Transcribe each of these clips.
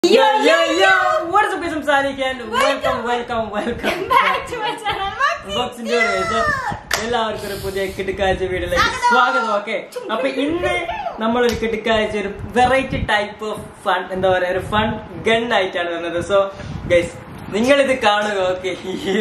Yo, yo, yo! What is up, guys? I'm Sadiq and welcome, welcome, welcome. back to my channel. ബോക്സിന്റെ എല്ലാവർക്കും ഒരു പുതിയ കിടുക്കാഴ്ച വീഡിയോയിലേക്ക് സ്വാഗതം ഓക്കെ അപ്പൊ ഇന്ന് നമ്മൾ ഒരു കിടുക്കാഴ്ച ഒരു വെറൈറ്റി ടൈപ്പ് ഓഫ് ഫൺ എന്താ പറയാ ഒരു ഫൺ ഗൺ ആയിട്ടാണ് വന്നത് സോ ഗൈസ് നിങ്ങൾ ഇത് കാണുക ഓക്കെ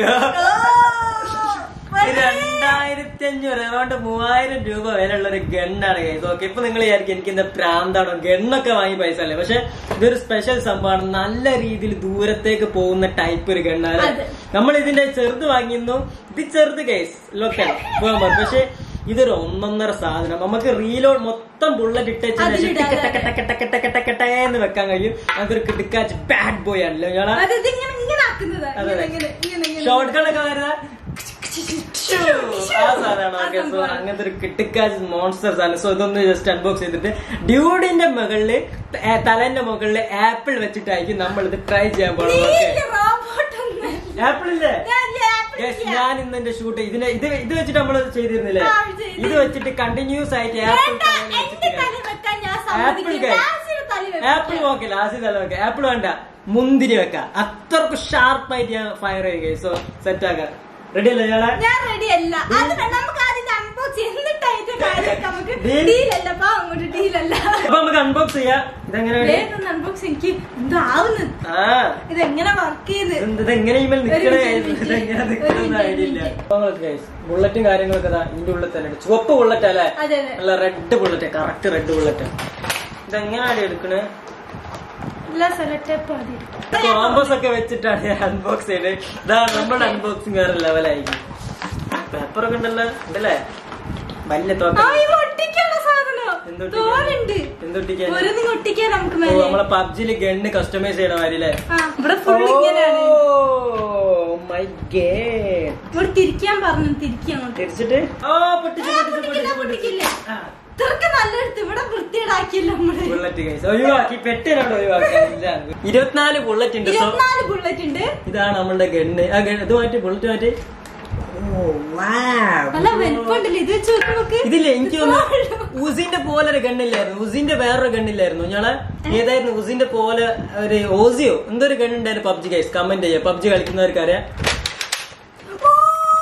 രണ്ടായിരത്തി അഞ്ഞൂറ് അറൗണ്ട് മൂവായിരം രൂപ വിലയുള്ള ഒരു ഗണ്ണാണ് ഗൈസ് ഓക്കെ ഇപ്പൊ നിങ്ങൾ വിചാരിക്കും എനിക്ക് എന്താ പ്രാന്താണോ ഗണ്ണൊക്കെ വാങ്ങി പൈസ അല്ലേ പക്ഷെ ഇതൊരു സ്പെഷ്യൽ സംഭവമാണ് നല്ല രീതിയിൽ ദൂരത്തേക്ക് പോകുന്ന ടൈപ്പ് ഒരു ഗണ്ണാണ് അതെ. നമ്മൾ ഇതിന്റെ ചെറുത് വാങ്ങിയിരുന്നു ഇത് ചെറുത് ഗൈസ് ലോക്കാണ് പോകാൻ പറ്റും പക്ഷെ ഇതൊരു ഒന്നൊന്നര സാധനം നമുക്ക് റീലോഡ് മൊത്തം ബുള്ളറ്റ് ഇട്ടേച്ച് അതിലിടാതെ. എന്ന് വെക്കാൻ കഴിയും അതൊരു കിടക്കാച്ച് ബാഡ് ബോയ് ആണല്ലോ ഞങ്ങളാ അത് ഇതിങ്ങനെ ഇങ്ങനെ ആക്കുന്നതാ. അതെ, ഇങ്ങനെ, അതെ. ഇങ്ങനെ, ഇങ്ങനെ, ഇങ്ങനെ. ഷോർട്ട് കട്ടൊക്കെ വരുന്ന ആ സാധനമാണ് ആ ഓക്കെ സോ സംഭവമാണ്. അങ്ങനത്തെ ഒരു കിട്ടിക്കാച്ച് മോൺസ്റ്റേഴ്സ് ആണ് സോ ഇതൊന്ന് ജസ്റ്റ് അൺബോക്സ് ചെയ്തിട്ട് ഡ്യൂഡിന്റെ മുകളില് ഏ, തലേന്റെ മുകളില് ആപ്പിൾ വെച്ചിട്ടായിരിക്കും നമ്മൾ ഇത് ട്രൈ ചെയ്യാൻ നീ പോകുന്നത് ഓക്കെ ഈ robot ഒന്നും. ആപ്പിൾ ഇല്ലേ ഞാൻ ഈ apple Guys, ഇല്ല. ഞാൻ ഇന്ന് എന്റെ ഷൂട്ട് ഇതിനെ ഇത് ഇത് വെച്ചിട്ട് നമ്മൾ ചെയ്തിരുന്നില്ലേ ആ, ചെയ്തു. ഇത് വെച്ചിട്ട് കണ്ടിന്യൂസ് ആയിട്ട് ആപ്പിൾ വേണ്ട, എന്റെ തല വെക്കാൻ ഞാൻ സമ്മതിക്കില്ല. guys. ലാസിയുടെ തല വെക്കാം. ആപ്പിൾ ഓക്കെ ലാസ്റ്റ് തല വെക്കാം ആപ്പിൾ വേണ്ട മുന്തിരി വെക്കാം അത്രക്ക് ഷാർപ്പായിട്ട് ഞാൻ ഫയർ ചെയ്യുക സോ സെറ്റ് ആക്കാം റെഡി അല്ലേ ഞങ്ങളെ ഞാൻ റെഡി അല്ല അത് നമുക്ക് ആദ്യം അൺബോക്സ് എന്നിട്ട് അതിന്റെ കാര്യമൊക്കെ നമുക്ക് Deal. ഡീലല്ല പാ അങ്ങോട്ട് ഡീലല്ല അപ്പൊ നമുക്ക് അൺബോക്സ് ചെയ്യാം ഇതെങ്ങനെയാണ് വേഗം അൺബോക്സ് എനിക്ക് എന്തോ ആവുന്നു ആ ഇതെങ്ങനെ വർക്ക് ചെയ്യുന്നത് ഇതെന്ത് ഇതെങ്ങനെ ഇമേൽ നിക്കണേ ഒരു മിനിറ്റ്, ഇതെങ്ങനെ ഒരു നിക്കണെന്ന് മിനിറ്റ്, ഐഡിയ ഇല്ല ഒരു അപ്പൊ ഗൈസ് ബുള്ളറ്റും കാര്യങ്ങളൊക്കെ ദാ ഇതിന്റെ ഉള്ളിൽ തന്നെ ഉണ്ട് ചുവപ്പ് ബുള്ളറ്റ് അല്ലേ അതെ അതെ നല്ല red bullet correct red bullet ഇതെങ്ങനെയാണ് എടുക്കണേ എല്ലാ സെലക്ടേപ്പ് മതി കോമ്പസ് ഒക്കെ വെച്ചിട്ടാണ് അൺബോക്സ് ചെയ്തത് ഇതാണ് നമ്മുടെ അൺബോക്സിങ് വേറെ ലെവലായിരിക്കും പേപ്പറൊക്കെ ഉണ്ടല്ലോ ഉണ്ടല്ലേ വലിയ ആ തോക്ക ഈ ഒട്ടിക്കാനുള്ള സാധനം എന്തൊട്ടിക്കാൻ? തോനുണ്ട് എന്തൊട്ടിക്കാൻ ഒരു നിങ്ങൾ ഒട്ടിക്കാൻ നമുക്ക് ഓ മേലെ നമ്മളെ പബ്ജിയില് ഗണ്ണ് കസ്റ്റമൈസ് ചെയ്യണ മാതിരി അല്ലേ ആ ഇവിടെ ഫുൾ ഇങ്ങനെയാണ് മൈ ഗേഡ് ഇവിടെ തിരിക്കാൻ പറഞ്ഞു തിരിക്കാൻ അങ്ങോട്ട് തിരിച്ചിട്ട് ഓ പൊട്ടിച്ചു പൊട്ടിച്ചു പൊട്ടിച്ചു പൊട്ടിക്കില്ല. പൊട്ടിച്ചു ഇത്രക്ക് നല്ലെടുത്ത് ഇവിടെ വൃത്തിയേടാക്കിയല്ലോ നമ്മള് ബുള്ളറ്റ് കൈസ് ഒഴിവാക്കി പെട്ടിനോട് ഒഴിവാക്കാനില്ല ഇരുപത്തിനാല് ബുള്ളറ്റ് ഉണ്ട് സോ ഇരുപത്തിനാല് ബുള്ളറ്റ് ഉണ്ട് ഇതാണ് നമ്മളുടെ ഗണ്ണ് ആ ഗണ്ണ് ഇത് മാറ്റി ബുള്ളറ്റ് മാറ്റി ഓ നല്ല വലിപ്പമുണ്ടല്ലോ ഇത് വെച്ച് നോക്ക് നോക്ക് ഇതില്ലേ എനിക്ക് തോന്നുന്നു ഉസിന്റെ പോലെ ഒരു ഗണ്ണില്ലായിരുന്നു ഉസിന്റെ വേറൊരു ഗണ്ണില്ലായിരുന്നു ഞങ്ങള് ഏതായിരുന്നു ഉസിന്റെ പോലെ ഒരു ഓസിയോ എന്തൊരു ഗണ്ണുണ്ടായിരുന്നു പബ്ജി ഗൈസ് കമന്റ് ചെയ്യാം പബ്ജി കളിക്കുന്നവർക്ക് അറിയാം ഓ!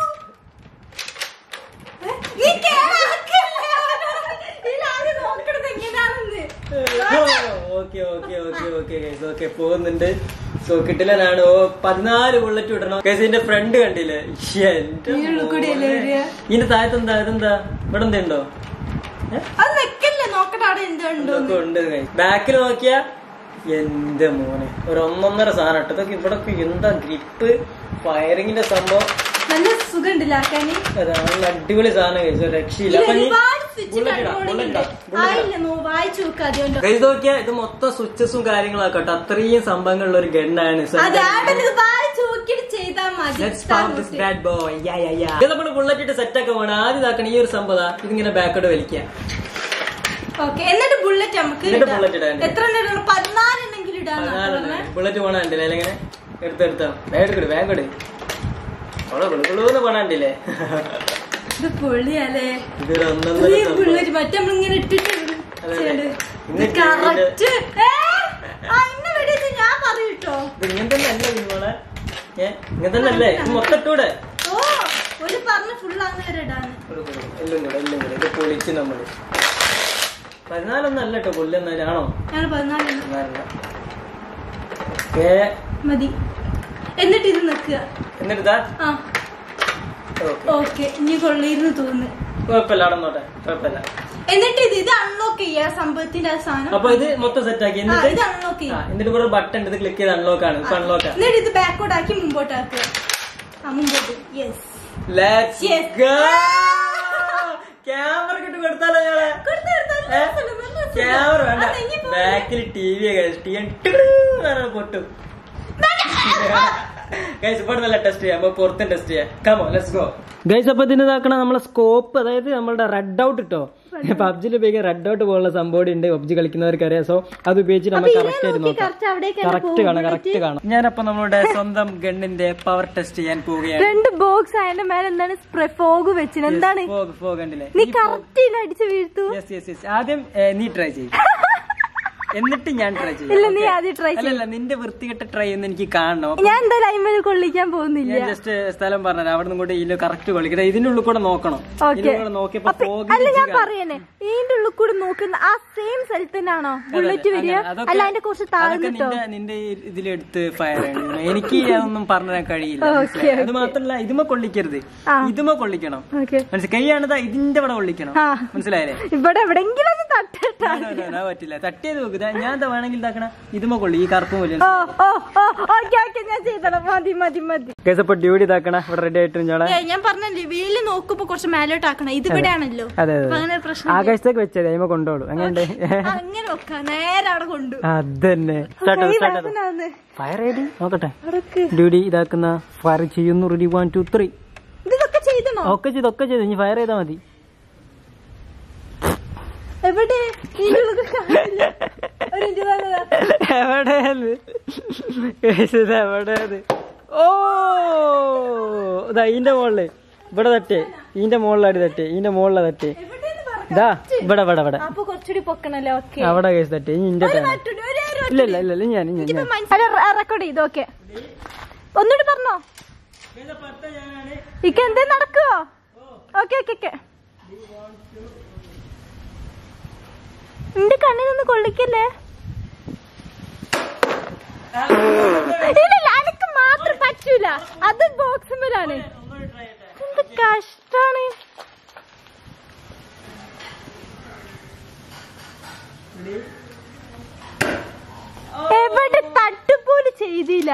ഏ, നീ കേറാക്കല്ലേ? ഇതിലാദ്യം നോക്കണത് എങ്ങനെയാണെന്ന്. Okay okay okay okay guys okay പോകുന്നുണ്ട് സോ കിട്ടിലാണ് ഓ പതിനാല് ബുള്ളറ്റ് വിടണം ഗൈസ് ഇതിന്റെ ഫ്രണ്ട് കണ്ടില്ലേ ശ്ശെ, എന്റെ ഈ ഉള്ളിൽ കൂടിയല്ലേ മോനെ. വരിക? ഇതിന്റെ താഴത്ത് എന്താ ഇതെന്താ ഇവിടെ എന്താ ഉണ്ടോ ഏ? അത് വെക്കല്ലേ നോക്കട്ടെ അവിടെ എന്തുണ്ടോ ഇതൊക്കെ ഉണ്ട് ബാക്കിൽ നോക്കിയാ എന്റെ മോനെ ഒരു ഒന്നൊന്നര സാധനം ഇട്ടോ ഇതൊക്കെ ഇവിടെ എന്താ ഗ്രിപ്പ് ഫയറിങ്ങിന്റെ സംഭവം നല്ല സുഖമുണ്ടല്ലോ ആക്കാന് അതാ, നല്ല അടിപൊളി സാധനം കഴിച്ചു ഒരു രക്ഷയില്ല അപ്പൊ നീ ഒരുപാട് സ്വിച്ച് ബുള്ളറ്റ് ഇടാം ബുള്ളറ്റ് ഇടാം ബുള്ളറ്റ് ഇടാം ആയില്ല നോ വായിച്ചു നോക്ക് അതുകൊണ്ട് ഇത് നോക്കിയാ ഇത് മൊത്തം സ്വിച്ചസും കാര്യങ്ങളൊക്കെ കേട്ടോ അത്രയും സംഭവങ്ങളുള്ള ഒരു ഗണ്ണാണ് അത് ആട്ടൻ ഇത് വായിച്ചു നോക്കിയിട്ട് ചെയ്താ മതി Let's start this bad boy. Yeah, yeah, yeah. ഇത് നമ്മൾ ബുള്ളറ്റ് ഇട്ട് സെറ്റ് ഒക്കെ വേണം ആദ്യം ഇതാക്കണം ഈ ഒരു സംഭവം ഇതിങ്ങനെ ബാക്കോട്ട് വലിക്കുക ഓക്കെ എന്നിട്ട് ബുള്ളറ്റ് നമുക്ക് എന്നിട്ട് ഇടാം. bullet ഇടാൻ. എത്ര ഇടണം പതിനാലെണ്ണെങ്കിലും ഇടാന്ന് പറഞ്ഞേ ബുള്ളറ്റ് പോണണ്ടില്ലേ ഇങ്ങനെ എടുത്തെടുത്തോ ബാഗ് ബാഗ് പോണണ്ടില്ലേ ഇത് പൊള്ളിയല്ലേ ഇതൊരു ഒന്നൊന്നര ഈ സംഭവം. ബുള്ളറ്റ് മറ്റേ നമ്മളിങ്ങനെ ഇട്ടിട്ട് അതെ, ചെയ്യണ്ട്. അതെ. ഇത് എന്നിട്ട് കറക്റ്റ് ഇന്ന് വെടിച്ച് ഞാൻ പറയൂട്ടോ ഇത് ഇങ്ങനെ തന്നെ അല്ലേ നിങ്ങളെ ഏ ഇങ്ങനെ തന്നെ അല്ലേ ഇത് മൊത്തം ഇട്ടൂടെ ഓ ഒരു പറഞ്ഞ് ഫുൾ അങ്ങനെ വരെ ഇടാന്ന് കൊടു, കൊടു. എല്ലാം കൂടെ എല്ലാം കൂടെ ഇത് പൊളിച്ച് നമ്മള് പതിനാലൊന്നും അല്ല കേട്ടോ പുല്ല് എന്നാലാണോ ഞങ്ങൾ പതിനാലെണ്ണം പതിനാലല്ല. ഓക്കേ മതി എന്നിട്ട് ഇത് നിക്കുക എന്നിട്ടാ ആ ഓക്കെ ഓക്കെ ഇനി കൊള്ളിയിരുന്നു തോന്നുന്നു കുഴപ്പമില്ല അടന്നോട്ടെ കുഴപ്പമില്ല എന്നിട്ട് ഇത് ഇത് അൺലോക്ക് ചെയ്യാ സംഭവത്തിന്റെ ആ സാധനം അപ്പൊ ഇത് മൊത്തം സെറ്റ് ആക്കി ആ, എന്നിട്ട് ഇത് അൺലോക്ക് ആ, ചെയ്യാം എന്നിട്ട് ഇവിടെ ബട്ടൺ ഇത് ക്ലിക്ക് ചെയ്ത് അൺലോക്ക് ആണ് ഇപ്പൊ അൺലോക്ക് എന്നിട്ട് ഇത് ബാക്കോട്ട് ആക്കി മുമ്പോട്ട് ആക്കുക ആ മുമ്പോട്ട് yes let's Yes. Go camera കിട്ടി കൊടുത്താലോ ഞങ്ങളെ ക്യാമറ വേണ്ട ബാക്കിൽ ടി വി ടി വി പൊട്ടും ഗൈസ് ഇവിടെ നല്ല ടെസ്റ്റ് ചെയ്യാം അപ്പൊ പുറത്തും ടെസ്റ്റ് ചെയ്യാം കമോ ലെറ്റ്സ് ഗോ ഗൈസ് അപ്പൊ ഇതിന് ഇതാക്കണ നമ്മളെ സ്കോപ്പ് അതായത് നമ്മളുടെ റെഡ് ഔട്ട് ഇട്ടോ പബ്ജിയിൽ ഉപയോഗിക്കാൻ റെഡ് ഔട്ട് പോലുള്ള സംഭവം ഉണ്ട് പബ്ജി കളിക്കുന്നവർക്ക് അറിയാം സോ അത് ഉപയോഗിച്ച് നമ്മൾ കറക്റ്റ് ആയിട്ട് നോക്കാം കറക്റ്റ് അവിടേക്ക് കറക്റ്റ് കാണാം കറക്റ്റ് കാണാം ഞാനപ്പോ നമ്മളുടെ സ്വന്തം ഗണ്ണിന്റെ പവർ ടെസ്റ്റ് ചെയ്യാൻ പോവുകയാണ് രണ്ട് ബോക്സ് അതിന്റെ മേലെ എന്താണ് സ്പ്രേ ഫോഗ് വെച്ചിന് എന്താണ് ഫോഗ് ഫോഗ് കണ്ടില്ലേ നീ കറക്റ്റ് അടിച്ച് വീഴ്ത്തു യെസ് യെസ് യെസ് ആദ്യം ഏ, നീ ട്രൈ ചെയ്യും എന്നിട്ട് ഞാൻ ട്രൈ ചെയ്യാം ഇല്ല നീ okay? ആദ്യം ട്രൈ അല്ലല്ല നിന്റെ വൃത്തികെട്ട ട്രൈ ഒന്ന് എനിക്ക് കാണണം അപ്പൊ ഞാൻ എന്തായാലും അയിമേൽ കൊള്ളിക്കാൻ പോകുന്നില്ല ഞാൻ ജസ്റ്റ് സ്ഥലം പറഞ്ഞുതരാം അവിടെ നിന്ന് കൂടെ ഇതിൽ കറക്റ്റ് കൊള്ളിക്കട്ടെ ഇതിന്റെ ഉള്ളിൽ കൂടെ നോക്കണം ഓക്കെ ഇതിന്റെ കൂടെ നോക്കിയപ്പോ അപ്പൊ fog അല്ല ഞാൻ ഇടിച്ച് പറയണേ ഇതിന്റെ ഉള്ളിൽ കൂടി നോക്കുന്ന ആ സെയിം സ്ഥലത്ത് തന്നെയാണോ ബുള്ളറ്റ് വരിക അങ്ങനെ. അതൊക്കെ- അല്ല അതിന്റെ കുറച്ച് അതൊക്കെ താഴ്ന്നിട്ടോ നിന്റെ നിന്റെ ഇതിലെടുത്ത് ഫയർ ചെയ്യണം എനിക്ക് അതൊന്നും പറഞ്ഞു തരാൻ കഴിയില്ല Okay, മനസ്സിലായോ? അത് മാത്രല്ല ഇതുമ കൊള്ളിക്കരുത് ആ. ഇതുമ കൊള്ളിക്കണം ഓക്കെ മനസ്സിലായി കൈയാണിതാ ഇതിന്റെ ഇവിടെ കൊള്ളിക്കണം ആ. മനസ്സിലായില്ലേ ഇവിടെ എവിടെങ്കിലും ഒന്ന് തട്ടട്ടാ No, no, no, പറ്റില്ല തട്ടിയത് നോക്ക് ദാ ഞാൻ എന്താ വേണമെങ്കിൽ ഇതാക്കണം ഇതുമ കൊള്ളി ഈ കറുപ്പ് പോലെ ഓ ഓ ഓ ഓക്കെ ഓക്കെ ഞാൻ ചെയ്തോളാം മതി മതി മതി കേസപ്പോ ഡ്യൂട്ടി ഇതാക്കണ ഇവിടെ റെഡി ആയിട്ട് ഞങ്ങളെ ഏയ്, ഞാൻ പറഞ്ഞല്ലേ വീല് നോക്കുമ്പോ കുറച്ച് മേലോട്ട് ആക്കണം ഇത് ഇവിടെ ആണല്ലോ അതെ അപ്പൊ അതെ അങ്ങനെ ഒരു പ്രശ്നം ആകാശത്തേക്ക് വെച്ചത് അയിമ കൊണ്ടോളൂ അങ്ങനെ അങ്ങനെ വെക്കാം നേരെ അവിടെ കൊണ്ടു അതന്നെ സ്റ്റാർട്ട് സ്റ്റാർട്ട് ഫയർ റെഡി നോക്കട്ടെ ഡ്യൂട്ടി ഇതാക്കുന്ന ഫയർ ചെയ്യുന്നു റെഡി വൺ ടു ത്രീ ഇതൊക്കെ ചെയ്തണോ ഒക്കെ ചെയ്ത് ഒക്കെ ചെയ്ത് ഇനി ഫയർ ചെയ്താൽ മതി എവിടെ ഇതിന്റെ ഉള്ളിൽ കാണില്ല. ഒരു മിനിറ്റ് നല്ലതാ. എവിടെയത് ഇത് എവിടെയത് ഓ ഇതാ ഇതിന്റെ മുകളില് ഇവിടെ തട്ടേ ഇതിന്റെ മുകളിലാടി തട്ടേ ഇതിന്റെ മുകളിലെ തട്ടേ എവിടെയെന്ന് പറ. ഇതാ ഇവിടെ ഇവിടെ ഇവിടെ അപ്പൊ കുറച്ചുകൂടി പൊക്കണല്ലേ ഓക്കെ അവിടെ കേസ് തട്ടേ ഇനി ഇന്റെ ടേൺ ഇല്ല ഇല്ല ഇല്ല ഇല്ല ഞാൻ ഞാൻ ഞാൻ റെക്കോർഡ് ചെയ്തു ഓക്കെ ഒന്നുകൂടി പറഞ്ഞോ ഇക്ക് എന്തേ നടക്കുവോ ഓക്കെ ഓക്കെ ഓക്കെ എന്റെ കണ്ണിനൊന്ന് കൊള്ളിക്കല്ലേ ഇല്ലില്ല അനക്ക് മാത്രം പറ്റൂല അത് ബോക്സുമ്പലാണ് എന്ത് കഷ്ടാണ് എവിടെ തട്ടുപോലും ചെയ്തില്ല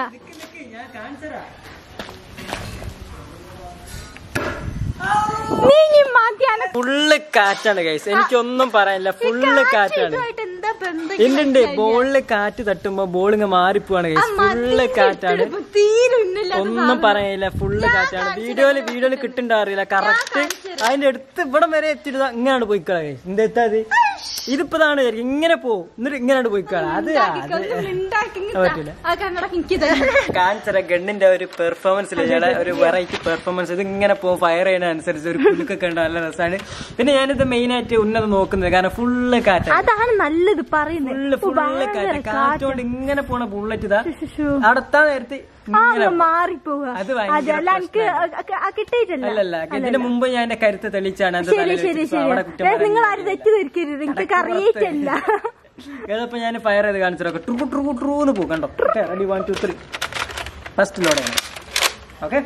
നീ ഇനി മതിയാണ് ഫുള്ള് കാറ്റാണ് ഗൈസ് എനിക്കൊന്നും പറയാനില്ല ഫുള്ള് കാറ്റാണ് ഇതുമായിട്ട് എന്താ ബന്ധം ഇല്ലുണ്ട് ബോളില് കാറ്റ് തട്ടുമ്പോ ബോളിങ് മാറിപ്പോവാണ് ഗൈസ് ഫുള്ള് കാറ്റാണ് തീരെ ഉന്നില്ല ഒന്നും പറയാനില്ല ഫുള്ള് കാറ്റാണ് വീഡിയോയില് വീഡിയോയില് കിട്ടുണ്ടാറില്ല കറക്റ്റ് അതിന്റെ അടുത്ത് ഇവിടെ വരെ എത്തിയിട്ട് ഇങ്ങനെയാണ് പോയിക്കള ഗൈസ് എന്താ എത്താത് ഇതിപ്പോ ഇതാണ് വിചാരിക്കും. ഇങ്ങനെ പോവും എന്നിട്ട് ഇങ്ങനെയാണ് പോയിക്കള അത് അത് പറ്റില്ല കണ്ണട എനിക്കിത് കാണിച്ചറ ഗണ്ണിന്റെ ഒരു പെർഫോമൻസ് ഇല്ല ഒരു വെറൈറ്റി പെർഫോമൻസ് ഇത് ഇങ്ങനെ പോകും ഫയർ ചെയ്യുന്ന അനുസരിച്ച് ഒരു കുലുക്കൊക്കെ ഉണ്ട് നല്ല രസമാണ് പിന്നെ ഞാനിത് മെയിൻ ആയിട്ട് ഉന്നത നോക്കുന്നത് കാരണം ഫുള്ള് കാറ്റാണ് അതാണ് നല്ലത് പറയുന്നത് ഫുള്ള് ഫുള്ള് കാറ്റ് കാറ്റോണ്ട് ഇങ്ങനെ പോണ ബുള്ളറ്റ് ഇതാ അവിടെ എത്താൻ നേരത്ത് ഇങ്ങനെ മാറിപ്പോവുക അത് ഭയങ്കര അതല്ല എനിക്ക് കിട്ടിയിട്ടില്ല അല്ലല്ല ഇതിന് മുമ്പ് ഞാൻ എന്റെ കരുത്ത് തെളിയിച്ചാണ് അത് ശരി തലയിൽ ശരി വെച്ചത്. അവിടെ കുറ്റം ശരി നിങ്ങൾ ആരും തെറ്റിദ്ധരിക്കരുത് എനിക്ക് അറിയിട്ടില്ല ഏതപ്പോ ഞാൻ ഫയർ ചെയ്ത് കാണിച്ചിട്ടൊക്കെ ട്രൂ ട്രൂ ട്രൂന്ന് പോകും കണ്ടോ ready one two three first ലോഡാണ് ഓക്കെ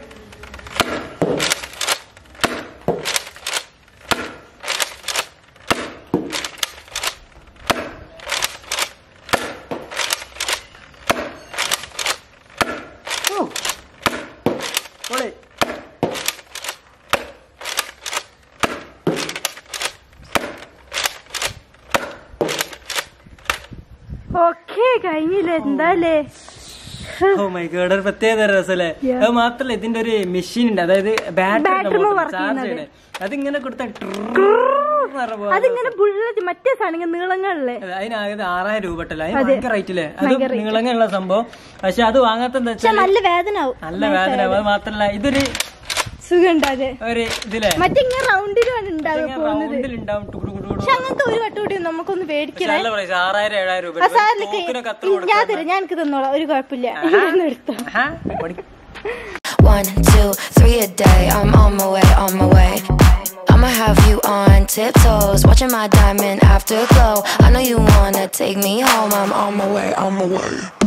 പൊളി ഓക്കെ കഴിഞ്ഞില്ല എന്താല്ലേ ഓ മൈ ഗോഡ് ഒരു പ്രത്യേക തരം രസമല്ലേ Yeah. അത് മാത്രല്ല ഇതിന്റെ ഒരു മെഷീൻ ഉണ്ട് അതായത് Battery ബാറ്ററി മ്മ work ചാർജ് ചെയ്യുന്നത്. ചെയ്യണേ അതിങ്ങനെ കൊടുത്താൽ അതിങ്ങനെ ബുള്ളറ്റ് മറ്റേ സാധനങ്ങൾ നീളങ്ങളിലെ അതിനാകെ ആറായിരം രൂപ ഇട്ടല്ലേ അതിന് അതെ. ഭയങ്കര റേറ്റ് അല്ലേ അത് നിങ്ങളങ്ങനെയുള്ള സംഭവം പക്ഷെ അത് വാങ്ങാത്ത എന്താ പക്ഷെ വെച്ചാൽ നല്ല വേദന ആവും നല്ല വേദന അത് മാത്രല്ല ഇതൊരു സുഖം ഉണ്ടാതെ ഒരു ഇതിലെ മറ്റിങ്ങനെ റൗണ്ടിലാണ് ഉണ്ടാവുക പോകുന്നത് റൗണ്ടിലുണ്ടാവും ടുകുടു കുടു കുടു. പക്ഷെ അങ്ങനത്തെ ഒരു വട്ടം കൂടി നമുക്കൊന്ന് പക്ഷെ പേടിക്കണേ നല്ല പ്രൈസ് ആറായിരം ഏഴായിരം രൂപ ആ സാറിലേക്ക് തോക്കിനൊക്കെ അത്ര ഞാൻ തരാം ഞാൻ എനിക്ക് തന്നോളാം ഒരു കുഴപ്പമില്ല ഇതൊന്ന് എടുത്തോ ആഹാ, പഠി- One, two, three a day. I'm on my way, on my way. I'ma have you on tiptoes, watching my diamond afterglow. I know you wanna take me home. I'm on my way, on my way.